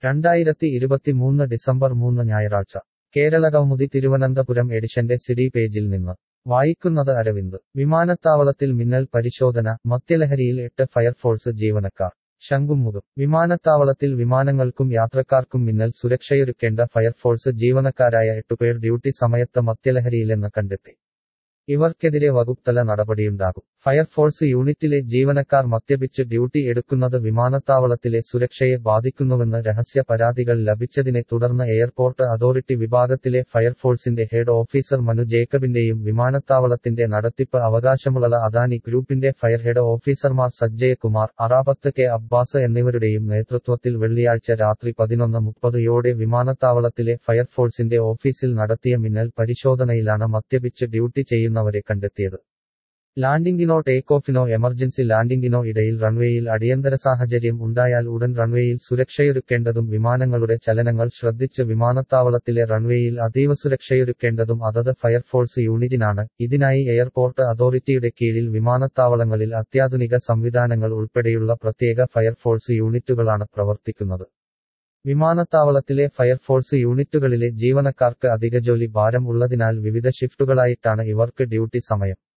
രണ്ടായിരത്തി ഇരുപത്തിമൂന്ന് ഡിസംബർ മൂന്ന് ഞായറാഴ്ച കേരളകൗമുദി തിരുവനന്തപുരം എഡിഷന്റെ സിഡി പേജിൽ നിന്ന് വായിക്കുന്നത് അരവിന്ദ് വിമാനത്താവളത്തിൽ മിന്നൽ പരിശോധന മദ്യലഹരിയിൽ എട്ട് ഫയർഫോഴ്സ് ജീവനക്കാർ ശംഖുമുഖം വിമാനത്താവളത്തിൽ വിമാനങ്ങൾക്കും യാത്രക്കാർക്കും മിന്നൽ സുരക്ഷയൊരുക്കേണ്ട ഫയർഫോഴ്സ് ജീവനക്കാരായ എട്ടുപേർ ഡ്യൂട്ടി സമയത്ത് മദ്യലഹരിയിലെന്ന് കണ്ടെത്തി ഇവർക്കെതിരെ വകുപ്തല നടപടിയുണ്ടാകും ഫയർഫോഴ്സ് യൂണിറ്റിലെ ജീവനക്കാർ മദ്യപിച്ച് ഡ്യൂട്ടി എടുക്കുന്നത് വിമാനത്താവളത്തിലെ സുരക്ഷയെ ബാധിക്കുന്നുവെന്ന് രഹസ്യ പരാതികൾ ലഭിച്ചതിനെ തുടർന്ന് എയർപോർട്ട് അതോറിറ്റി വിഭാഗത്തിലെ ഫയർഫോഴ്സിന്റെ ഹെഡ് ഓഫീസർ മനു ജേക്കബിന്റെയും വിമാനത്താവളത്തിന്റെ നടത്തിപ്പ് അവകാശമുള്ള അദാനി ഗ്രൂപ്പിന്റെ ഫയർ ഹെഡ് ഓഫീസർമാർ സജ്ജയകുമാർ അറാബത്ത് കെ അബ്ബാസ് എന്നിവരുടെയും നേതൃത്വത്തിൽ വെള്ളിയാഴ്ച രാത്രി പതിനൊന്ന് മുപ്പതോടെ വിമാനത്താവളത്തിലെ ഫയർഫോഴ്സിന്റെ ഓഫീസിൽ നടത്തിയ മിന്നൽ പരിശോധനയിലാണ് മദ്യപിച്ച് ഡ്യൂട്ടി ചെയ്യുന്നവരെ കണ്ടെത്തിയത് ലാൻഡിംഗിനോ ടേക്ക് ഓഫിനോ എമർജൻസി ലാൻഡിംഗിനോ ഇടയിൽ റൺവേയിൽ അടിയന്തര സാഹചര്യം ഉണ്ടായാൽ ഉടൻ റൺവേയിൽ സുരക്ഷയൊരുക്കേണ്ടതും വിമാനങ്ങളുടെ ചലനങ്ങൾ ശ്രദ്ധിച്ച് വിമാനത്താവളത്തിലെ റൺവേയിൽ അതീവ സുരക്ഷയൊരുക്കേണ്ടതും അതത് ഫയർഫോഴ്സ് യൂണിറ്റിനാണ് ഇതിനായി എയർപോർട്ട് അതോറിറ്റിയുടെ കീഴിൽ വിമാനത്താവളങ്ങളിൽ അത്യാധുനിക സംവിധാനങ്ങൾ ഉൾപ്പെടെയുള്ള പ്രത്യേക ഫയർഫോഴ്സ് യൂണിറ്റുകളാണ് പ്രവർത്തിക്കുന്നത് വിമാനത്താവളത്തിലെ ഫയർഫോഴ്സ് യൂണിറ്റുകളിലെ ജീവനക്കാർക്ക് അധിക ജോലി ഭാരം ഉള്ളതിനാൽ വിവിധ ഷിഫ്റ്റുകളായിട്ടാണ് ഇവർക്ക് ഡ്യൂട്ടി സമയം